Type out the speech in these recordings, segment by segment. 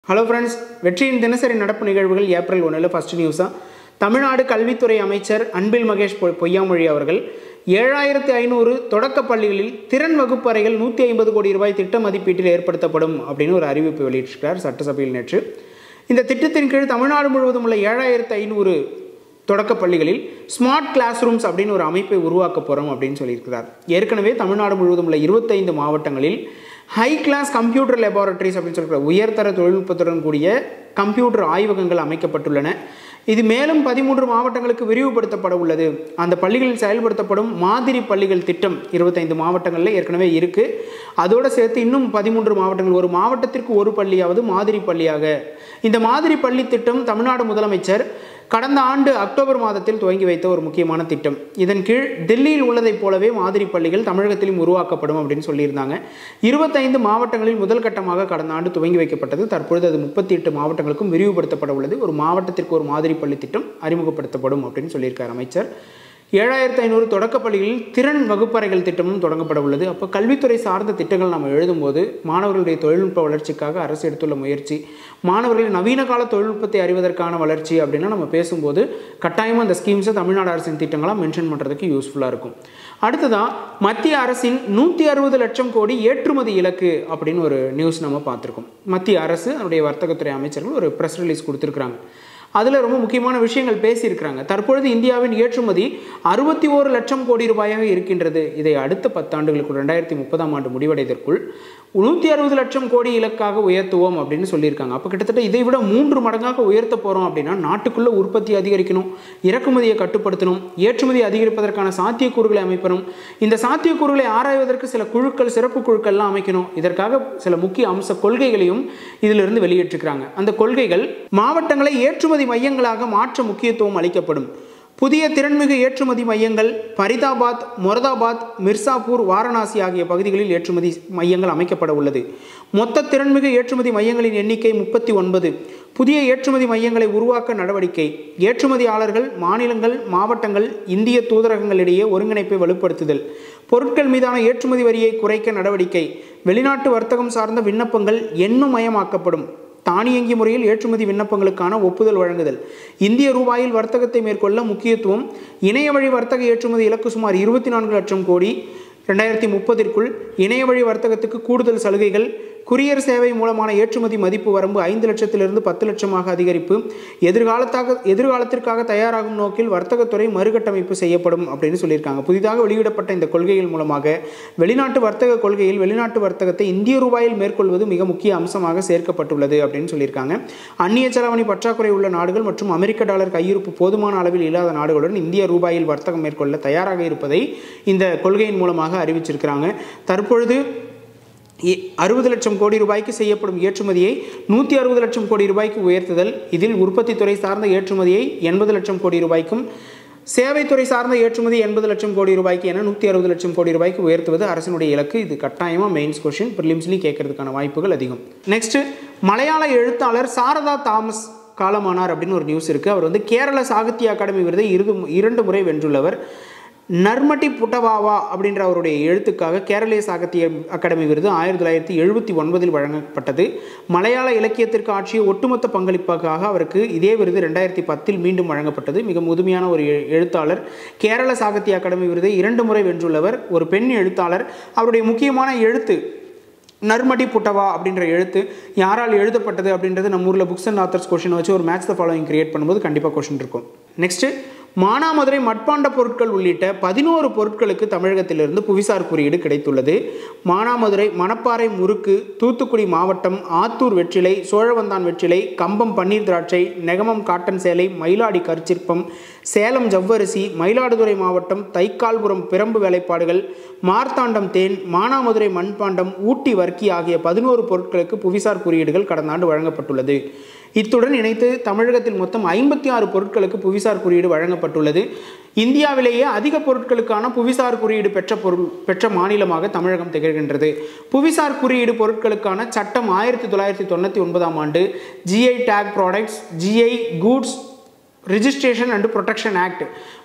hello friends வெற்றியின் தினசரி நடப்பு நிகழ்வுகள் ஏப்ரல் ஒன்றில் ஃபஸ்ட் நியூஸாக தமிழ்நாடு கல்வித்துறை அமைச்சர் அன்பில் மகேஷ் பொ- பொய்யாமொழி அவர்கள் ஏழாயிரத்து ஐநூறு தொடக்க பள்ளிகளில் திறன் வகுப்பறைகள் நூற்றி ஐம்பது கோடி ரூபாய் திட்ட மதிப்பீட்டில் ஏற்படுத்தப்படும் அப்படின்னு ஒரு அறிவிப்பு வெளியிட்டிருக்கிறார் சட்டசபையில் நேற்று இந்த திட்டத்தின் கீழ் தமிழ்நாடு முழுவதும் உள்ள ஏழாயிரத்து ஐநூறு தொடக்க பள்ளிகளில் ஸ்மார்ட் கிளாஸ் ரூம்ஸ் அப்படின்னு ஒரு அமைப்பை உருவாக்க போகிறோம் அப்படின்னு சொல்லியிருக்கிறார் ஏற்கனவே தமிழ்நாடு முழுவதும் உள்ள இருபத்தைந்து மாவட்டங்களில் ஹை கிளாஸ் கம்ப்யூட்டர் லெபார்ட்டரிஸ் அப்படின்னு சொல்கிற உயர்தர தொழில்நுட்பத்துடன் கூடிய கம்ப்யூட்டர் ஆய்வகங்கள் அமைக்கப்பட்டுள்ளன இது மேலும் பதிமூன்று மாவட்டங்களுக்கு விரிவுபடுத்தப்பட உள்ளது அந்த பள்ளிகளில் செயல்படுத்தப்படும் மாதிரி பள்ளிகள் திட்டம் இருபத்தைந்து மாவட்டங்களில் ஏற்கனவே இருக்குது அதோடு சேர்த்து இன்னும் பதிமூன்று மாவட்டங்கள் ஒரு மாவட்டத்திற்கு ஒரு பள்ளியாவது மாதிரி பள்ளியாக இந்த மாதிரி பள்ளி திட்டம் தமிழ்நாடு முதலமைச்சர் கடந்த ஆண்டு அக்டோபர் மாதத்தில் துவங்கி வைத்த ஒரு முக்கியமான திட்டம் இதன் கீழ் டெல்லியில் உள்ளதைப் போலவே மாதிரி பள்ளிகள் தமிழகத்திலும் உருவாக்கப்படும் அப்படின்னு சொல்லியிருந்தாங்க இருபத்தைந்து மாவட்டங்களில் முதல் கட்டமாக கடந்த ஆண்டு துவங்கி வைக்கப்பட்டது தற்பொழுது அது முப்பத்தி எட்டு மாவட்டங்களுக்கும் விரிவுபடுத்தப்பட உள்ளது ஒரு மாவட்டத்திற்கு ஒரு மாதிரி பள்ளி திட்டம் அறிமுகப்படுத்தப்படும் அப்படின்னு சொல்லியிருக்கார் அமைச்சர் ஏழாயிரத்து ஐநூறு தொடக்கப் பள்ளிகளில் திறன் வகுப்பறைகள் திட்டமும் தொடங்கப்பட உள்ளது அப்போ கல்வித்துறை சார்ந்த திட்டங்கள் நம்ம எழுதும்போது மாணவர்களுடைய தொழில்நுட்ப வளர்ச்சிக்காக அரசு எடுத்துள்ள முயற்சி மாணவர்களின் நவீன கால தொழில்நுட்பத்தை அறிவதற்கான வளர்ச்சி அப்படின்னா நம்ம பேசும்போது கட்டாயமாக அந்த ஸ்கீம்ஸை தமிழ்நாடு அரசின் திட்டங்களாக மென்ஷன் பண்ணுறதுக்கு யூஸ்ஃபுல்லாக இருக்கும் அடுத்ததான் மத்திய அரசின் நூற்றி அறுபது லட்சம் கோடி ஏற்றுமதி இலக்கு அப்படின்னு ஒரு நியூஸ் நம்ம பார்த்துருக்கோம் மத்திய அரசு அதனுடைய வர்த்தகத்துறை அமைச்சர்கள் ஒரு ப்ரெஸ் ரிலீஸ் கொடுத்துருக்குறாங்க அதில் ரொம்ப முக்கியமான விஷயங்கள் பேசியிருக்கிறாங்க தற்பொழுது இந்தியாவின் ஏற்றுமதி அறுபத்தி ஓரு லட்சம் கோடி ரூபாயாக இருக்கின்றது இதை அடுத்த பத்தாண்டுகளுக்குள் ரெண்டாயிரத்தி முப்பதாம் ஆண்டு முடிவடைவதற்குள் நூற்றி அறுபது லட்சம் கோடி இலக்காக உயர்த்துவோம் அப்படின்னு சொல்லியிருக்காங்க அப்போ கிட்டத்தட்ட இதை விட மூன்று மடங்காக உயர்த்த போகிறோம் அப்படின்னா நாட்டுக்குள்ளே உற்பத்தி அதிகரிக்கணும் இறக்குமதியை கட்டுப்படுத்தணும் ஏற்றுமதி அதிகரிப்பதற்கான சாத்தியக்கூறுகளை அமைப்பணும் இந்த சாத்தியக்கூறுகளை ஆராய்வதற்கு சில குழுக்கள் சிறப்பு குழுக்கள்லாம் அமைக்கணும் இதற்காக சில முக்கிய அம்ச கொள்கைகளையும் இதிலிருந்து வெளியேற்றிருக்கிறாங்க அந்த கொள்கைகள் மாவட்டங்களை ஏற்றுமதி மையங்களாக மாற்ற முக்கியத்துவம் அளிக்கப்படும் புதிய திறன்மிகு ஏற்றுமதி மையங்கள் பரிதாபாத் மொரதாபாத் மிர்சாப்பூர் வாரணாசி ஆகிய பகுதிகளில் ஏற்றுமதி மையங்கள் அமைக்கப்பட உள்ளது மொத்த திறன்மிகு ஏற்றுமதி மையங்களின் எண்ணிக்கை முப்பத்தி ஒன்பது புதிய ஏற்றுமதி மையங்களை உருவாக்க நடவடிக்கை ஏற்றுமதியாளர்கள் மாநிலங்கள் மாவட்டங்கள் இந்திய தூதரகங்களிடையே ஒருங்கிணைப்பை வலுப்படுத்துதல் பொருட்கள் மீதான ஏற்றுமதி வரியை குறைக்க நடவடிக்கை வெளிநாட்டு வர்த்தகம் சார்ந்த விண்ணப்பங்கள் எண்ணுமயமாக்கப்படும் தானியங்கி முறையில் ஏற்றுமதி விண்ணப்பங்களுக்கான ஒப்புதல் வழங்குதல் இந்திய ரூபாயில் வர்த்தகத்தை மேற்கொள்ள முக்கியத்துவம் இணைய வழி வர்த்தக ஏற்றுமதி இலக்கு சுமார் இருபத்தி நான்கு லட்சம் கோடி ரெண்டாயிரத்தி முப்பதிற்குள் இணைய வழி வர்த்தகத்துக்கு கூடுதல் சலுகைகள் குரியர் சேவை மூலமான ஏற்றுமதி மதிப்பு வரம்பு ஐந்து லட்சத்திலிருந்து பத்து லட்சமாக அதிகரிப்பு எதிர்காலத்தாக எதிர்காலத்திற்காக தயாராகும் நோக்கில் வர்த்தகத்துறை மறுகட்டமைப்பு செய்யப்படும் அப்படின்னு சொல்லியிருக்காங்க புதிதாக வெளியிடப்பட்ட இந்த கொள்கைகள் மூலமாக வெளிநாட்டு வர்த்தக கொள்கையில் வெளிநாட்டு வர்த்தகத்தை இந்திய ரூபாயில் மேற்கொள்வது மிக முக்கிய அம்சமாக சேர்க்கப்பட்டுள்ளது அப்படின்னு சொல்லியிருக்காங்க அந்நிய செலவணி பற்றாக்குறை உள்ள நாடுகள் மற்றும் அமெரிக்க டாலர் கையிருப்பு போதுமான அளவில் இல்லாத நாடுகளுடன் இந்திய ரூபாயில் வர்த்தகம் மேற்கொள்ள தயாராக இருப்பதை இந்த கொள்கையின் மூலமாக அறிவிச்சிருக்கிறாங்க தற்பொழுது இ- அறுபது லட்சம் கோடி ரூபாய்க்கு செய்யப்படும் ஏற்றுமதியை நூற்றி அறுபது லட்சம் கோடி ரூபாய்க்கு உயர்த்துதல் இதில் உற்பத்தி துறை சார்ந்த ஏற்றுமதியை எண்பது லட்சம் கோடி ரூபாய்க்கும் சேவைத்துறை சார்ந்த ஏற்றுமதி எண்பது லட்சம் கோடி ரூபாய்க்கு என நூற்றி அறுபது லட்சம் கோடி ரூபாய்க்கு உயர்த்துவது அரசினுடைய இலக்கு இது கட்டாயமாக மெயின்ஸ் கொஷின் ப்ரிலிம்ஸ்லையும் கேட்கறதுக்கான வாய்ப்புகள் அதிகம் நெக்ஸ்ட் மலையாள எழுத்தாளர் சாரதா தாமஸ் காலமானார் அப்படின்னு ஒரு நியூஸ் இருக்குது அவர் வந்து கேரள சாகித்ய அகாடமி விருதை இரு இரண்டு முறை வென்றுள்ளவர் நர்மட்டி புட்டவாவா அப்படின்ற அவருடைய எழுத்துக்காக கேரளீய சாகித்ய அகாடமி விருது ஆயிரத்தி தொள்ளாயிரத்தி எழுபத்தி ஒன்பதில் வழங்கப்பட்டது மலையாள இலக்கியத்திற்கு ஆற்றிய ஒட்டுமொத்த பங்களிப்புக்காக அவருக்கு இதே விருது ரெண்டாயிரத்தி பத்தில் மீண்டும் வழங்கப்பட்டது மிக முதுமையான ஒரு எ- எழுத்தாளர் கேரள சாகித்ய அகாடமி விருதை இரண்டு முறை வென்றுள்ளவர் ஒரு பெண் எழுத்தாளர் அவருடைய முக்கியமான எழுத்து நர்மடி புட்டவா அப்படின்ற எழுத்து யாரால் எழுதப்பட்டது அப்படின்றது நம்ம ஊரில் புக்ஸ் அண்ட் ஆத்தர்ஸ் கொஷின் வச்சு ஒரு மேட்ச் த ஃபாலோயிங் கிரியேட் பண்ணும்போது கண்டிப்பாக கொஷின் இருக்கும் நெக்ஸ்ட்டு மானாமதுரை மட்பாண்ட பொருட்கள் உள்ளிட்ட பதினோரு பொருட்களுக்கு தமிழகத்திலிருந்து புவிசார் குறியீடு கிடைத்துள்ளது மானாமதுரை மணப்பாறை முறுக்கு தூத்துக்குடி மாவட்டம் ஆத்தூர் வெற்றிலை சோழவந்தான் வெற்றிலை கம்பம் பன்னீர் திராட்சை நெகமம் காட்டன் சேலை மயிலாடி கற்சிற்பம் சேலம் ஜவ்வரிசி மயிலாடுதுறை மாவட்டம் தைக்கால்புரம் பிரம்பு வேலைப்பாடுகள் மார்த்தாண்டம் தேன் மானாமதுரை மண்பாண்டம் ஊட்டி வர்க்கி ஆகிய பதினோரு பொருட்களுக்கு புவிசார் குறியீடுகள் கடந்த ஆண்டு வழங்கப்பட்டுள்ளது இத்துடன் இணைத்து தமிழகத்தில் மொத்தம் ஐம்பத்தி ஆறு பொருட்களுக்கு புவிசார் குறியீடு வழங்கப்பட்டுள்ளது இந்தியாவிலேயே அதிக பொருட்களுக்கான புவிசார் குறியீடு பெற்ற பொருள் பெற்ற மாநிலமாக தமிழகம் திகழ்கின்றது புவிசார் குறியீடு பொருட்களுக்கான சட்டம் ஆயிரத்தி தொள்ளாயிரத்தி தொண்ணூற்றி ஒன்பதாம் ஆண்டு GI tag products GI goods registration and protection act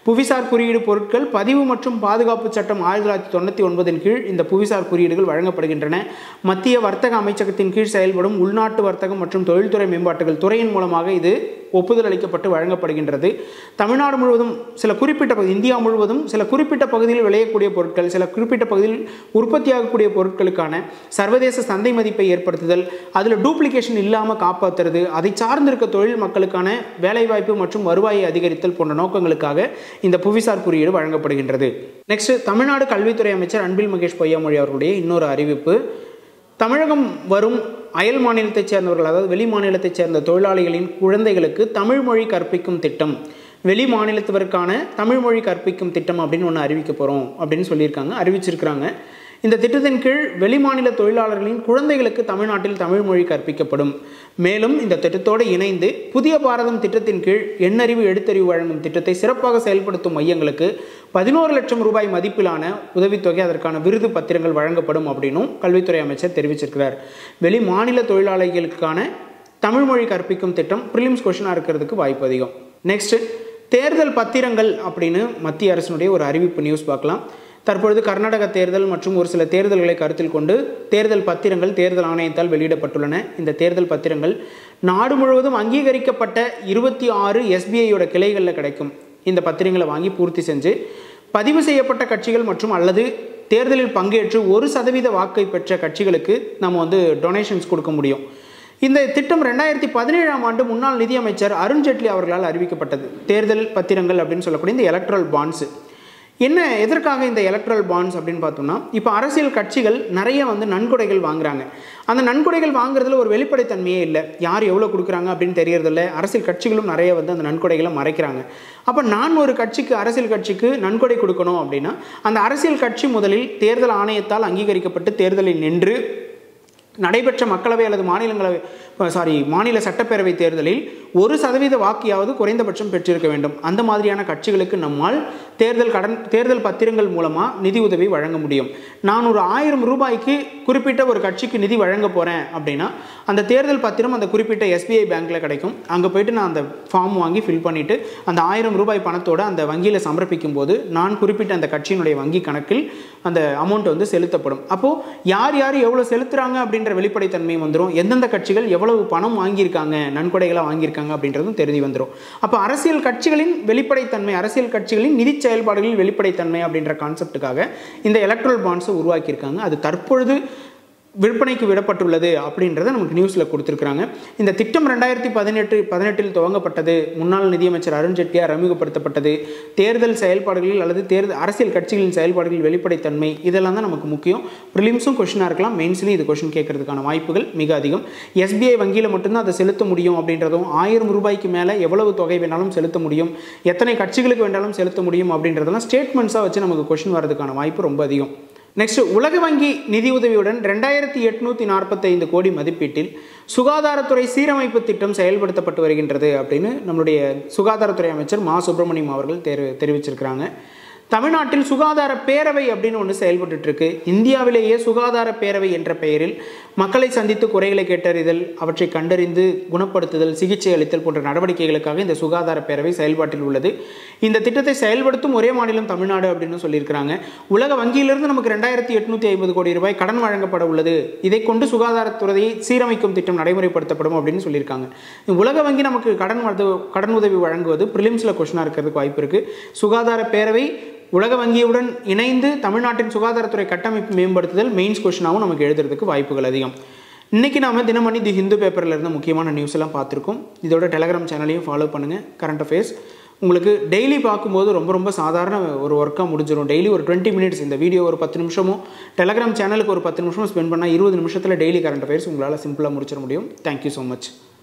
புவிசார் குறியீடு பொருட்கள் பதிவு மற்றும் பாதுகாப்பு சட்டம் ஆயிரத்தி தொள்ளாயிரத்தி தொண்ணூற்றி ஒன்பதின் கீழ் இந்த புவிசார் குறியீடுகள் வழங்கப்படுகின்றன மத்திய வர்த்தக அமைச்சகத்தின் கீழ் செயல்படும் உள்நாட்டு வர்த்தகம் மற்றும் தொழில்துறை மேம்பாட்டுகள் துறையின் மூலமாக இது ஒப்புதல் அளிக்கப்பட்டு வழங்கப்படுகின்றது தமிழ்நாடு முழுவதும் சில குறிப்பிட்ட பகுதி இந்தியா முழுவதும் சில குறிப்பிட்ட பகுதியில் விளையக்கூடிய பொருட்கள் சில குறிப்பிட்ட பகுதியில் உற்பத்தியாகக்கூடிய பொருட்களுக்கான சர்வதேச சந்தை மதிப்பை ஏற்படுத்துதல் அதில் டூப்ளிகேஷன் இல்லாமல் காப்பாற்றுறது அதை சார்ந்திருக்க தொழில் மக்களுக்கான வேலைவாய்ப்பு மற்றும் வருவாயை அதிகரித்தல் போன்ற நோக்கங்களுக்காக இந்த புவிசார் குறியீடு வழங்கப்படுகின்றது நெக்ஸ்ட் தமிழ்நாடு கல்வித்துறை அமைச்சர் அன்பில் மகேஷ் பொய்யாமொழி அவர்களுடைய இன்னொரு அறிவிப்பு தமிழகம் வரும் அயல் மாநிலத்தைச் சேர்ந்தவர்கள் அதாவது வெளி மாநிலத்தைச் சேர்ந்த தொழிலாளிகளின் குழந்தைகளுக்கு தமிழ் மொழி கற்பிக்கும் திட்டம் வெளி மாநிலத்தவருக்கான தமிழ் மொழி கற்பிக்கும் திட்டம் அப்படின்னு ஒன்று அறிவிக்க போகிறோம் அப்படின்னு சொல்லியிருக்காங்க அறிவிச்சிருக்கிறாங்க இந்த திட்டத்தின் கீழ் வெளிமாநில தொழிலாளர்களின் குழந்தைகளுக்கு தமிழ்நாட்டில் தமிழ் மொழி கற்பிக்கப்படும் மேலும் இந்த திட்டத்தோடு இணைந்து புதிய பாரதம் திட்டத்தின் கீழ் எண்ணறிவு எழுத்தறிவு வழங்கும் திட்டத்தை சிறப்பாக செயல்படுத்தும் மையங்களுக்கு பதினோரு லட்சம் ரூபாய் மதிப்பிலான உதவித்தொகை அதற்கான விருது பத்திரங்கள் வழங்கப்படும் அப்படின்னும் கல்வித்துறை அமைச்சர் தெரிவிச்சிருக்கிறார் வெளி மாநில தொழிலாளிகளுக்கான தமிழ் மொழி கற்பிக்கும் திட்டம் ப்ரிலிம்ஸ் கொஷனாக இருக்கிறதுக்கு வாய்ப்பு அதிகம் நெக்ஸ்ட் தேர்தல் பத்திரங்கள் அப்படின்னு மத்திய அரசினுடைய ஒரு அறிவிப்பு நியூஸ் பார்க்கலாம் தற்பொழுது கர்நாடக தேர்தல் மற்றும் ஒரு சில தேர்தல்களை கருத்தில் கொண்டு தேர்தல் பத்திரங்கள் தேர்தல் ஆணையத்தால் வெளியிடப்பட்டுள்ளன இந்த தேர்தல் பத்திரங்கள் நாடு முழுவதும் அங்கீகரிக்கப்பட்ட இருபத்தி ஆறு எஸ்பிஐயோட கிளைகளில் கிடைக்கும் இந்த பத்திரங்களை வாங்கி பூர்த்தி செஞ்சு பதிவு செய்யப்பட்ட கட்சிகள் மற்றும் அல்லது தேர்தலில் பங்கேற்று ஒரு சதவீத வாக்கை பெற்ற கட்சிகளுக்கு நம்ம வந்து டொனேஷன்ஸ் கொடுக்க முடியும் இந்த திட்டம் ரெண்டாயிரத்தி பதினேழாம் ஆண்டு முன்னாள் நிதியமைச்சர் அருண்ஜேட்லி அவர்களால் அறிவிக்கப்பட்டது தேர்தல் பத்திரங்கள் அப்படின்னு சொல்லக்கூடிய இந்த எலக்ட்ரல் பாண்ட்ஸு என்ன எதற்காக இந்த எலக்ட்ரல் பாண்ட்ஸ் அப்படின்னு பார்த்தோம்னா இப்போ அரசியல் கட்சிகள் நிறைய வந்து நன்கொடைகள் வாங்குறாங்க அந்த நன்கொடைகள் வாங்குறதுல ஒரு வெளிப்படைத்தன்மையே இல்லை யார் எவ்வளோ கொடுக்குறாங்க அப்படின்னு தெரியறதில்ல அரசியல் கட்சிகளும் நிறைய வந்து அந்த நன்கொடைகளை மறைக்கிறாங்க அப்போ நான் ஒரு கட்சிக்கு அரசியல் கட்சிக்கு நன்கொடை கொடுக்கணும் அப்படின்னா அந்த அரசியல் கட்சி முதலில் தேர்தல் ஆணையத்தால் அங்கீகரிக்கப்பட்டு தேர்தலில் நின்று நடைபெற்ற மக்களவை அல்லது மாநிலங்களவை சாரி மாநில சட்டப்பேரவை தேர்தலில் ஒரு சதவீத வாக்கியாவது குறைந்தபட்சம் பெற்றிருக்க வேண்டும் அந்த மாதிரியான கட்சிகளுக்கு நம்மால் தேர்தல் கடன் தேர்தல் பத்திரங்கள் மூலமாக நிதி உதவி வழங்க முடியும் நான் ஒரு ஆயிரம் ரூபாய்க்கு குறிப்பிட்ட ஒரு கட்சிக்கு நிதி வழங்க போகிறேன் அப்படின்னா அந்த தேர்தல் பத்திரம் அந்த குறிப்பிட்ட எஸ்பிஐ பேங்க்கில் கிடைக்கும் அங்கே போயிட்டு நான் அந்த ஃபார்ம் வாங்கி ஃபில் பண்ணிவிட்டு அந்த ஆயிரம் ரூபாய் பணத்தோடு அந்த வங்கியில் சமர்ப்பிக்கும் போது நான் குறிப்பிட்ட அந்த கட்சியினுடைய வங்கி கணக்கில் அந்த அமௌண்ட் வந்து செலுத்தப்படும் அப்போது யார் யார் எவ்வளோ செலுத்துகிறாங்க அப்படின்ற வெளிப்படைத்தன்மை வந்துடும் எந்தெந்த கட்சிகள் எவ்வளவு பணம் வாங்கியிருக்காங்க நன்கொடைகளாக வாங்கியிருக்காங்க அப்படின்றதும் தெரிஞ்சு வந்துடும் அப்போ அரசியல் கட்சிகளின் வெளிப்படைத்தன்மை அரசியல் கட்சிகளின் நிதி செயல்பாடுகளில் வெளிப்படைத்தன்மை அப்படின்ற கான்செப்டுக்காக இந்த எலக்ட்ரல் பாண்ட்ஸை உருவாக்கியிருக்காங்க அது தற்பொழுது விற்பனைக்கு விடப்பட்டுள்ளது அப்படின்றத நமக்கு நியூஸில் கொடுத்துருக்குறாங்க இந்த திட்டம் ரெண்டாயிரத்தி பதினெட்டு பதினெட்டில் துவங்கப்பட்டது முன்னாள் நிதியமைச்சர் அருண்ஜேட்லியார் அறிமுகப்படுத்தப்பட்டது தேர்தல் செயல்பாடுகளில் அல்லது தேர்தல் அரசியல் கட்சிகளின் செயல்பாடுகளில் வெளிப்படைத்தன்மை இதெல்லாம் தான் நமக்கு முக்கியம் ப்ரிலிம்ஸும் கொஷினாக இருக்கலாம் மெயின்ஸ்லையும் இது கொஷின் கேட்கறதுக்கான வாய்ப்புகள் மிக அதிகம் எஸ்பிஐ வங்கியில் மட்டும்தான் அதை செலுத்த முடியும் அப்படின்றதும் ஆயிரம் ரூபாய்க்கு மேலே எவ்வளவு தொகை வேணாலும் செலுத்த முடியும் எத்தனை கட்சிகளுக்கு வேண்டாலும் செலுத்த முடியும் அப்படின்றதெல்லாம் ஸ்டேட்மெண்ட்ஸாக வச்சு நமக்கு கொஷின் வரதுக்கான வாய்ப்பு ரொம்ப அதிகம் நெக்ஸ்ட் உலக வங்கி நிதியுதவியுடன் ரெண்டாயிரத்தி எட்நூற்றி நாற்பத்தைந்து கோடி மதிப்பீட்டில் சுகாதாரத்துறை சீரமைப்பு திட்டம் செயல்படுத்தப்பட்டு வருகின்றது அப்படின்னு நம்மளுடைய சுகாதாரத்துறை அமைச்சர் மா சுப்பிரமணியம் அவர்கள் தெரி தெரிவிச்சிருக்கிறாங்க தமிழ்நாட்டில் சுகாதார பேரவை அப்படின்னு ஒன்று செயல்பட்டு இருக்கு இந்தியாவிலேயே சுகாதார பேரவை என்ற பெயரில் மக்களை சந்தித்து குறைகளை கேட்டறிதல் அவற்றை கண்டறிந்து குணப்படுத்துதல் சிகிச்சை அளித்தல் போன்ற நடவடிக்கைகளுக்காக இந்த சுகாதார பேரவை செயல்பாட்டில் உள்ளது இந்த திட்டத்தை செயல்படுத்தும் ஒரே மாநிலம் தமிழ்நாடு அப்படின்னு சொல்லியிருக்கிறாங்க உலக வங்கியிலிருந்து நமக்கு ரெண்டாயிரத்தி எட்நூத்தி ஐம்பது கோடி ரூபாய் கடன் வழங்கப்பட உள்ளது இதை கொண்டு சுகாதாரத்துறையை சீரமைக்கும் திட்டம் நடைமுறைப்படுத்தப்படும் அப்படின்னு சொல்லியிருக்காங்க உலக வங்கி நமக்கு கடன் கடன் உதவி வழங்குவது ப்ரிலிம்ஸில் கொஷனாக இருக்கிறதுக்கு வாய்ப்பு இருக்குது சுகாதார பேரவை உலக வங்கியுடன் இணைந்து தமிழ்நாட்டின் சுகாதாரத்துறை கட்டமைப்பு மேம்படுத்துதல் மெயின்ஸ் கொஷனாகவும் நமக்கு எழுதுறதுக்கு வாய்ப்புகள் அதிகம் இன்றைக்கி நாம தினமணி தி ஹிந்து பேப்பரில் இருந்த முக்கியமான நியூஸ் எல்லாம் பார்த்துருக்கோம் இதோட டெலகிராம் சேனலையும் ஃபாலோ பண்ணுங்கள் கரண்ட் அஃபேர்ஸ் உங்களுக்கு டெய்லி பார்க்கும்போது ரொம்ப ரொம்ப சாதாரண ஒரு ஒர்க்காக முடிஞ்சிடும் டெய்லி ஒரு டுவெண்ட்டி மினிட்ஸ் இந்த வீடியோ ஒரு பத்து நிமிஷமும் டெலகிராம் சேனலுக்கு ஒரு பத்து நிமிஷம் ஸ்பெண்ட் பண்ணால் இருபது நிமிஷத்தில் டெய்லி கரண்ட் அஃபேர்ஸ் உங்களால் சிம்பிளாக முடிச்சிட முடியும் தேங்க்யூ ஸோ மச்